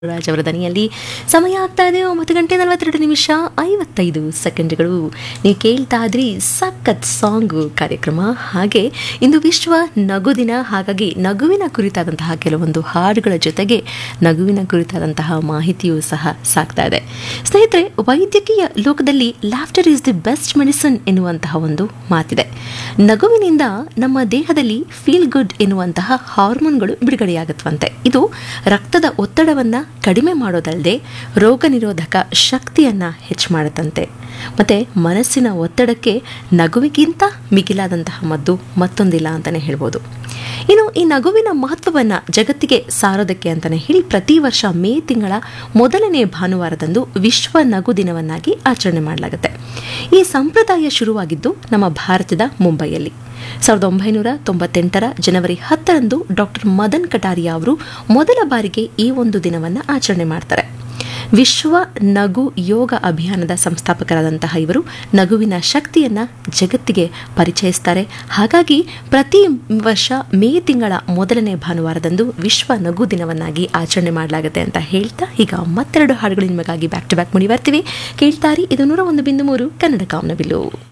ರಾಜ್ ಅವರ ದನಿಯಲ್ಲಿ ಸಮಯ ಆಗ್ತಾ ಇದೆ ಒಂಬತ್ತು ಗಂಟೆ ನಲವತ್ತೆರಡು ನಿಮಿಷ ಐವತ್ತೈದು ಸೆಕೆಂಡ್ಗಳು ನೀವು ಕೇಳ್ತಾ ಇದ್ರಿ ಸಖತ್ ಸಾಂಗು ಕಾರ್ಯಕ್ರಮ ಹಾಗೆ ಇಂದು ವಿಶ್ವ ನಗು ದಿನ ಹಾಗಾಗಿ ನಗುವಿನ ಕುರಿತಾದಂತಹ ಕೆಲವೊಂದು ಹಾಡುಗಳ ಜೊತೆಗೆ ನಗುವಿನ ಕುರಿತಾದಂತಹ ಮಾಹಿತಿಯೂ ಸಹ ಸಾಕ್ತಾ ಇದೆ ಸ್ನೇಹಿತರೆ ವೈದ್ಯಕೀಯ ಲೋಕದಲ್ಲಿ laughter is the best medicine ಎನ್ನುವಂತಹ ಒಂದು ಮಾತಿದೆ ನಗುವಿನಿಂದ ನಮ್ಮ ದೇಹದಲ್ಲಿ ಫೀಲ್ ಗುಡ್ ಎನ್ನುವಂತಹ ಹಾರ್ಮೋನ್ಗಳು ಬಿಡುಗಡೆಯಾಗುತ್ತವಂತೆ ಇದು ರಕ್ತದ ಒತ್ತಡವನ್ನು ಕಡಿಮೆ ಮಾಡೋದಲ್ಲದೆ ರೋಗ ನಿರೋಧಕ ಶಕ್ತಿಯನ್ನು ಹೆಚ್ಚು ಮಾಡುತ್ತಂತೆ ಮತ್ತು ಮನಸ್ಸಿನ ಒತ್ತಡಕ್ಕೆ ನಗುವಿಗಿಂತ ಮಿಗಿಲಾದಂತಹ ಮದ್ದು ಮತ್ತೊಂದಿಲ್ಲ ಅಂತಲೇ ಹೇಳ್ಬೋದು ಇನ್ನು ಈ ನಗುವಿನ ಮಹತ್ವವನ್ನು ಜಗತ್ತಿಗೆ ಸಾರೋದಕ್ಕೆ ಅಂತಲೇ ಹೇಳಿ ಪ್ರತಿ ವರ್ಷ ಮೇ ತಿಂಗಳ ಮೊದಲನೇ ಭಾನುವಾರದಂದು ವಿಶ್ವ ನಗು ದಿನವನ್ನಾಗಿ ಆಚರಣೆ ಮಾಡಲಾಗುತ್ತೆ ಈ ಸಂಪ್ರದಾಯ ಶುರುವಾಗಿದ್ದು ನಮ್ಮ ಭಾರತದ ಮುಂಬೈಯಲ್ಲಿ ಸಾವಿರದ ಒಂಬೈನೂರ ತೊಂಬತ್ತೆಂಟರ ಜನವರಿ ಹತ್ತರಂದು ಡಾಕ್ಟರ್ ಮದನ್ ಕಟಾರಿಯಾ ಅವರು ಮೊದಲ ಬಾರಿಗೆ ಈ ಒಂದು ದಿನವನ್ನು ಆಚರಣೆ ಮಾಡ್ತಾರೆ ವಿಶ್ವ ನಗು ಯೋಗ ಅಭಿಯಾನದ ಸಂಸ್ಥಾಪಕರಾದಂತಹ ಇವರು ನಗುವಿನ ಶಕ್ತಿಯನ್ನು ಜಗತ್ತಿಗೆ ಪರಿಚಯಿಸ್ತಾರೆ ಹಾಗಾಗಿ ಪ್ರತಿ ವರ್ಷ ಮೇ ತಿಂಗಳ ಮೊದಲನೇ ಭಾನುವಾರದಂದು ವಿಶ್ವ ನಗು ದಿನವನ್ನಾಗಿ ಆಚರಣೆ ಮಾಡಲಾಗುತ್ತೆ ಅಂತ ಹೇಳ್ತಾ ಈಗ ಮತ್ತೆರಡು ಹಾಡುಗಳು ನಿಮಗಾಗಿ ಬ್ಯಾಕ್ ಟು ಬ್ಯಾಕ್ ಮುಡಿ ಬರ್ತೀವಿ ಕೇಳ್ತಾರಿ ಇದು ನೂರ ಒಂದು ಬಿಂದು ಮೂರು ಕನ್ನಡ ಕಾಮನಬಿಲ್ಲು